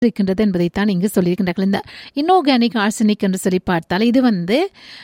இருக்கின்றது என்பதைத்தான் இங்கு சொல்லியிருக்கின்றார்கள் இந்த இன்ஆர்கானிக் ஆர்சனிக் என்று சொல்லி பார்த்தால் இது வந்து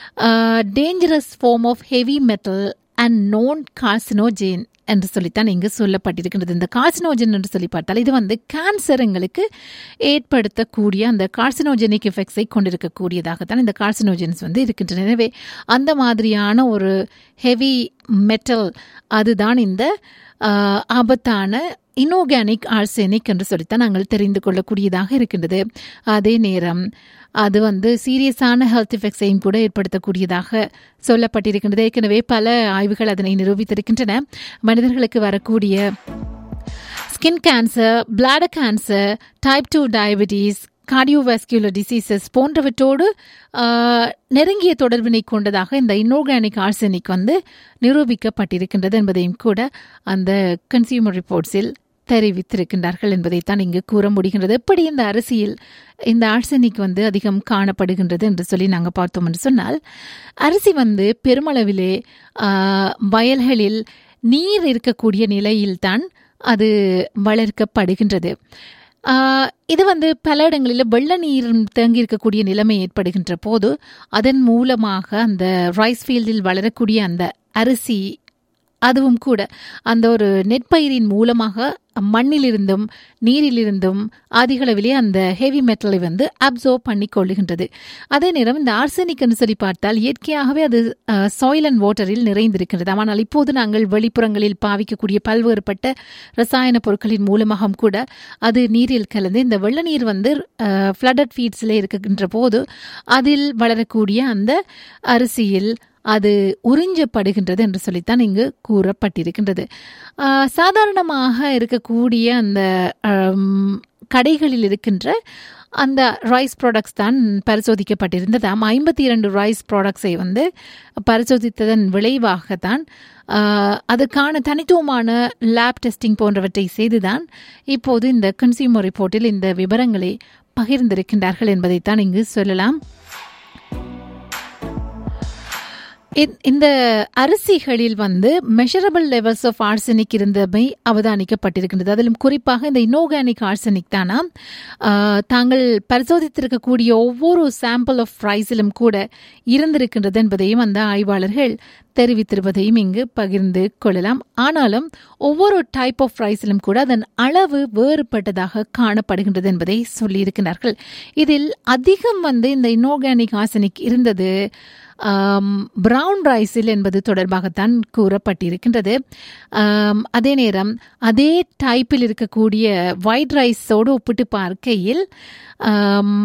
dangerous form of heavy metal and known carcinogen என்று சொல்லித்தான் இங்கு சொல்லப்பட்டிருக்கின்றது இந்த கார்சினோஜன் என்று சொல்லி பார்த்தால் இது வந்து கேன்சருங்களுக்கு ஏற்படுத்தக்கூடிய அந்த கார்சினோஜெனிக் எஃபெக்ட்ஸை கொண்டிருக்கக்கூடியதாகத்தான் இந்த கார்சினோஜன்ஸ் வந்து இருக்கின்றன எனவே அந்த மாதிரியான ஒரு ஹெவி மெட்டல் அதுதான் இந்த ஆஹ், ஆபத்தான இனோகானிக் ஆர்செனிக் என்று சொல்லித்தான் நாங்கள் தெரிந்து கொள்ளக்கூடியதாக இருக்கின்றது அதே நேரம் அது வந்து சீரியஸான ஹெல்த் எஃபெக்ட்ஸையும் கூட ஏற்படுத்தக்கூடியதாக சொல்லப்பட்டிருக்கின்றது ஏற்கனவே பல ஆய்வுகள் அதனை நிரூபித்திருக்கின்றன மனிதர்களுக்கு வரக்கூடிய skin cancer bladder cancer type two diabetes cardiovascular diseases போன்றவற்றோடு ஆஹ், நெருங்கிய தொடர்பினை கொண்டதாக இந்த இன்ஆர்கானிக் ஆர்சனிக் வந்து நிரூபிக்கப்பட்டிருக்கின்றது என்பதையும் கூட அந்த கன்சியூமர் ரிப்போர்ட்ஸில் தெரிவித்திருக்கின்றார்கள் என்பதைத்தான் இங்கு கூற முடிகின்றது எப்படி இந்த அரசியல் இந்த ஆர்சனிக் வந்து அதிகம் காணப்படுகின்றது என்று சொல்லி நாங்கள் பார்த்தோம் என்று சொன்னால் அரிசி வந்து பெருமளவிலே ஆஹ், வயல்களில் நீர் இருக்கக்கூடிய நிலையில்தான் அது வளர்க்கப்படுகின்றது ஆஹ், இது வந்து பல இடங்களில் வெள்ள நீர் தேங்கி இருக்கக்கூடிய நிலைமை ஏற்படுகின்ற போது அதன் மூலமாக அந்த ரைஸ் ஃபீல்டில் வளரக்கூடிய அந்த அரிசி அதுவும் கூட அந்த ஒரு நெற்பயிரின் மூலமாக மண்ணிலிருந்தும் நீரிலிருந்தும் அதிகளவிலே அந்த ஹெவி மெட்டலை வந்து அப்சர்வ் பண்ணி கொள்ளுகின்றது அதே நேரம் இந்த ஆர்சனிக் என்று சொல்லி பார்த்தால் இயற்கையாகவே அது சாயில் அண்ட் வாட்டரில் நிறைந்திருக்கின்றது ஆனால் இப்போது நாங்கள் வெளிப்புறங்களில் பாவிக்கக்கூடிய பல்வேறுபட்ட ரசாயன பொருட்களின் மூலமாகவும் கூட அது நீரில் கலந்து இந்த வெள்ள நீர் வந்து ஃப்ளடட் ஃபீட்ஸில் இருக்கின்ற போது அதில் வளரக்கூடிய அந்த அரிசியில் அது உறிஞ்சப்படுகின்றது என்று சொல்லித்தான் இங்கு கூறப்பட்டிருக்கின்றது ஆஹ் சாதாரணமாக இருக்கக்கூடிய அந்த ஆம், கடைகளில் இருக்கின்ற அந்த ரைஸ் ப்ராடக்ட்ஸ் தான் பரிசோதிக்கப்பட்டிருந்ததாம் ஐம்பத்தி இரண்டு ரைஸ் ப்ராடக்ட்ஸை வந்து பரிசோதித்ததன் விளைவாகத்தான் ஆஹ், அதுக்கான தனித்துவமான லேப் டெஸ்டிங் போன்றவற்றை செய்துதான் இப்போது இந்த கன்சியூமர் ரிப்போர்ட்டில் இந்த விவரங்களை பகிர்ந்திருக்கின்றார்கள் என்பதைத்தான் இங்கு சொல்லலாம் இத்- இந்த அரிசிகளில் வந்து மெஷரபிள் லெவல்ஸ் ஆஃப் ஆர்சனிக் இருந்தமை அவதானிக்கப்பட்டிருக்கின்றது அதிலும் குறிப்பாக இந்த இனோகானிக் ஆர்சனிக் தானா ஆஹ், தாங்கள் பரிசோதித்திருக்கக்கூடிய ஒவ்வொரு சாம்பிள் ஆஃப் ரைஸிலும் கூட இருந்திருக்கின்றது என்பதையும் அந்த ஆய்வாளர்கள் தெரிவித்திருப்பதையும் இங்கு பகிர்ந்து கொள்ளலாம் ஆனாலும் ஒவ்வொரு டைப் ஆஃப் ரைஸிலும் கூட அதன் அளவு வேறுபட்டதாக காணப்படுகின்றது என்பதை சொல்லியிருக்கிறார்கள் இதில் அதிகம் வந்து இந்த இனோகானிக் ஆர்சனிக் இருந்தது பிரவுன் ரைஸில் என்பது தொடர்பாகத்தான் கூறப்பட்டிருக்கின்றது ஆம், அதே நேரம் அதே டைப்பில் இருக்கக்கூடிய ஒயிட் ரைஸோடு ஒப்பிட்டு பார்க்கையில் ஆம்,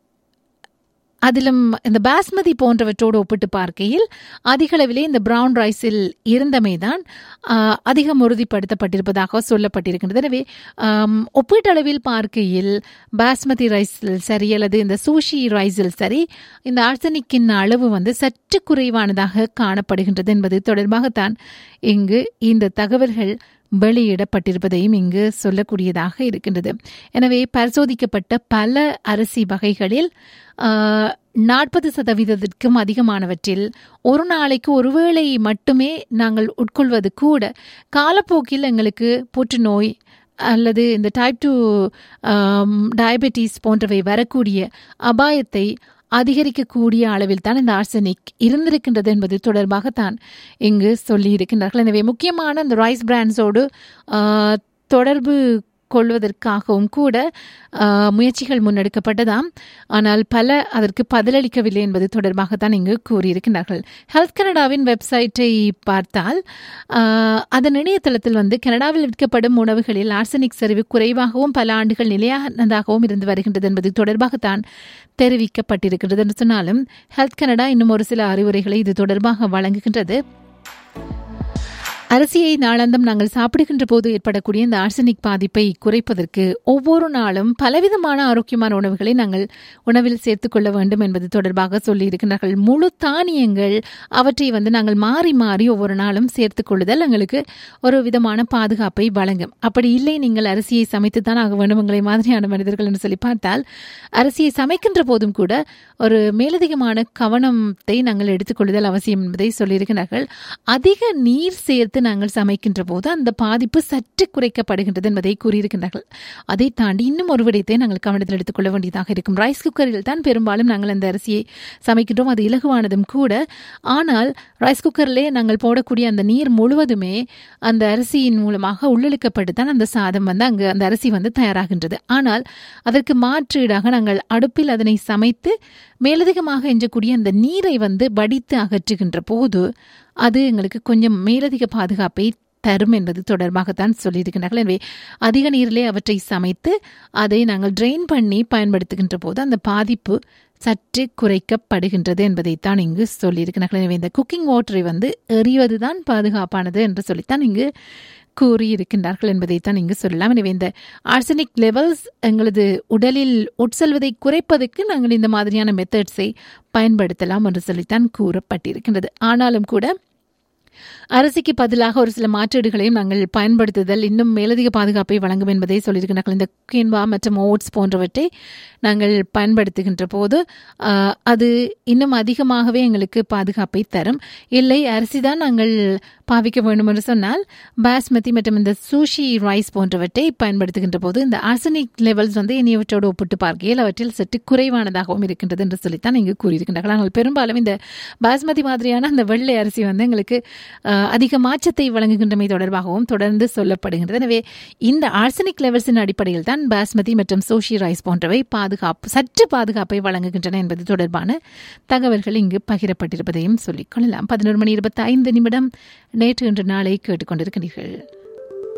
அதிலும் இந்த பாஸ்மதி போன்றவற்றோடு ஒப்பிட்டு பார்க்கையில் அதிகளவிலே இந்த பிரவுன் ரைஸில் இருந்தமைதான் ஆஹ், அதிகம் உறுதிப்படுத்தப்பட்டிருப்பதாக சொல்லப்பட்டிருக்கின்றது எனவே ஆம், ஒப்பீட்டளவில் பார்க்கையில் பாஸ்மதி ரைஸில் சரி அல்லது இந்த சூஷி ரைஸில் சரி இந்த ஆர்சனிக்கின் அளவு வந்து சற்று குறைவானதாக காணப்படுகின்றது என்பது தொடர்பாகத்தான் இங்கு இந்த தகவல்கள் வெளியிடப்பட்டிருப்பதையும் இங்கு சொல்லக்கூடியதாக இருக்கின்றது எனவே பரிசோதிக்கப்பட்ட பல அரிசி வகைகளில் நாற்பது சதவீதத்திற்கும் அதிகமானவற்றில் ஒரு நாளைக்கு ஒருவேளை மட்டுமே நாங்கள் உட்கொள்வது கூட காலப்போக்கில் எங்களுக்கு புற்றுநோய் அல்லது இந்த டைப் டூ டயபெட்டிஸ் போன்றவை வரக்கூடிய அபாயத்தை அதிகரிக்கக்கூடிய அளவில் தான் இந்த ஆர்சனிக் இருந்திருக்கின்றது என்பது தொடர்பாகத்தான் இங்கு சொல்லியிருக்கின்றார்கள் எனவே முக்கியமான இந்த ரைஸ் பிராண்ட்ஸோடு ஆஹ், தொடர்பு கொள்வதற்காகவும் கூட ஆஹ், முயற்சிகள் முன்னெடுக்கப்பட்டதாம் ஆனால் பல அதற்கு பதிலளிக்கவில்லை என்பது தொடர்பாகத்தான் இங்கு கூறியிருக்கிறார்கள் ஹெல்த் கனடாவின் வெப்சைட்டை பார்த்தால் ஆஹ், அதன் இணையதளத்தில் வந்து கனடாவில் விற்கப்படும் உணவுகளில் ஆர்சனிக் சரிவு குறைவாகவும் பல ஆண்டுகள் நிலையானதாகவும் இருந்து வருகின்றது என்பது தொடர்பாகத்தான் தெரிவிக்கப்பட்டிருக்கிறது என்று சொன்னாலும் ஹெல்த் கனடா இன்னும் ஒரு சில அறிவுரைகளை இது தொடர்பாக வழங்குகின்றது அரிசியை நாளாந்தம் நாங்கள் சாப்பிடுகின்ற போது ஏற்படக்கூடிய இந்த ஆர்சனிக் பாதிப்பை குறைப்பதற்கு ஒவ்வொரு நாளும் பலவிதமான ஆரோக்கியமான உணவுகளை நாங்கள் உணவில் சேர்த்துக்கொள்ள வேண்டும் என்பது தொடர்பாக சொல்லியிருக்கிறார்கள் முழு தானியங்கள் அவற்றை வந்து நாங்கள் மாறி மாறி ஒவ்வொரு நாளும் சேர்த்துக் கொள்ளுதல் எங்களுக்கு ஒரு விதமான பாதுகாப்பை வழங்கும் அப்படி இல்லை நீங்கள் அரிசியை சமைத்து தான் ஆக வேண்டும் உங்களை மாதிரியான மனிதர்கள் என்று சொல்லி பார்த்தால் அரிசியை சமைக்கின்ற போதும் கூட ஒரு மேலதிகமான கவனத்தை நாங்கள் எடுத்துக்கொள்ளுதல் அவசியம் என்பதை சொல்லியிருக்கிறார்கள் அதிக நீர் சேர்த்து நாங்கள் சமைக்கின்ற போது அந்த பாதிப்பு சற்று குறைக்கப்படுகின்றது என்பதை கூறியிருக்கின்றார்கள் அதை தாண்டி இன்னும் ஒரு விடயத்தை நாங்கள் கவனத்தில் எடுத்துக்கொள்ள வேண்டியதாக இருக்கும் ரைஸ் குக்கரில் தான் பெரும்பாலும் நாங்கள் அந்த அரிசியை சமைக்கின்றோம் அது இலகுவானதும் கூட ஆனால் ரைஸ் குக்கரிலே நாங்கள் போடக்கூடிய அந்த நீர் முழுவதுமே அந்த அரிசியின் மூலமாக உள்ளிழுக்கப்பட்டு தான் அந்த சாதம் வந்து அங்கு அந்த அரிசி வந்து தயாராகின்றது ஆனால் அதற்கு மாற்றீடாக நாங்கள் அடுப்பில் அதனை சமைத்து மேலதிகமாக எஞ்சக்கூடிய அந்த நீரை வந்து வடித்து அகற்றுகின்ற போது அது எங்களுக்கு கொஞ்சம் மேலதிக பாதுகாப்பை தரும் என்பது தொடர்பாகத்தான் சொல்லியிருக்கிறார்கள் எனவே அதிக நீரிலே அவற்றை சமைத்து அதை நாங்கள் ட்ரெயின் பண்ணி பயன்படுத்துகின்ற போது அந்த பாதிப்பு சற்று குறைக்கப்படுகின்றது என்பதைத்தான் இங்கு சொல்லியிருக்கிறார்கள் எனவே இந்த குக்கிங் வாட்டரை வந்து எறிவதுதான் பாதுகாப்பானது என்று சொல்லித்தான் இங்கு கூறியிருக்கின்றார்கள் என்பதைத்தான் இங்கு சொல்லலாம் எனவே இந்த ஆர்சனிக் லெவல்ஸ் எங்களது உடலில் உட்செல்வதை குறைப்பதற்கு நாங்கள் இந்த மாதிரியான மெத்தட்ஸை பயன்படுத்தலாம் என்று சொல்லித்தான் கூறப்பட்டிருக்கின்றது ஆனாலும் கூட அரிசிக்கு பதிலாக ஒரு சில மாற்றீடுகளையும் நாங்கள் பயன்படுத்துதல் இன்னும் மேலதிக பாதுகாப்பை வழங்கும் என்பதை சொல்லியிருக்கிறார்கள் இந்த கீன்வா மற்றும் ஓட்ஸ் போன்றவற்றை நாங்கள் பயன்படுத்துகின்ற போது அது இன்னும் அதிகமாகவே எங்களுக்கு பாதுகாப்பை தரும் இல்லை அரிசி தான் நாங்கள் பாவிக்க வேண்டும் என்று சொன்னால் பாஸ்மதி மற்றும் இந்த சூஷி ரைஸ் போன்றவற்றை பயன்படுத்துகின்ற போது இந்த ஆர்சனிக் லெவல்ஸ் வந்து இனியவற்றோடு ஒப்பிட்டு பார்க்கையில் அவற்றில் சற்று குறைவானதாகவும் இருக்கின்றது என்று சொல்லித்தான் இங்கு கூறியிருக்கின்றார்கள் ஆனால் பெரும்பாலும் இந்த பாஸ்மதி மாதிரியான அந்த வெள்ளை அரிசி வந்து எங்களுக்கு அதிக மாற்றத்தை வழங்குகின்றமை தொடர்பாகவும் தொடர்ந்து சொல்லப்படுகின்றது எனவே இந்த ஆர்சனிக் லெவல்ஸின் அடிப்படையில் தான் பாஸ்மதி மற்றும் சோஷி ரைஸ் போன்றவை பாதுகாப்பு சற்று பாதுகாப்பை வழங்குகின்றன என்பது தொடர்பான தகவல்கள் இங்கு பகிரப்பட்டிருப்பதையும் சொல்லிக் கொள்ளலாம் பதினோரு மணி இருபத்தி ஐந்து நிமிடம் நேற்று இன்று நாளை கேட்டுக்கொண்டிருக்கிறீர்கள்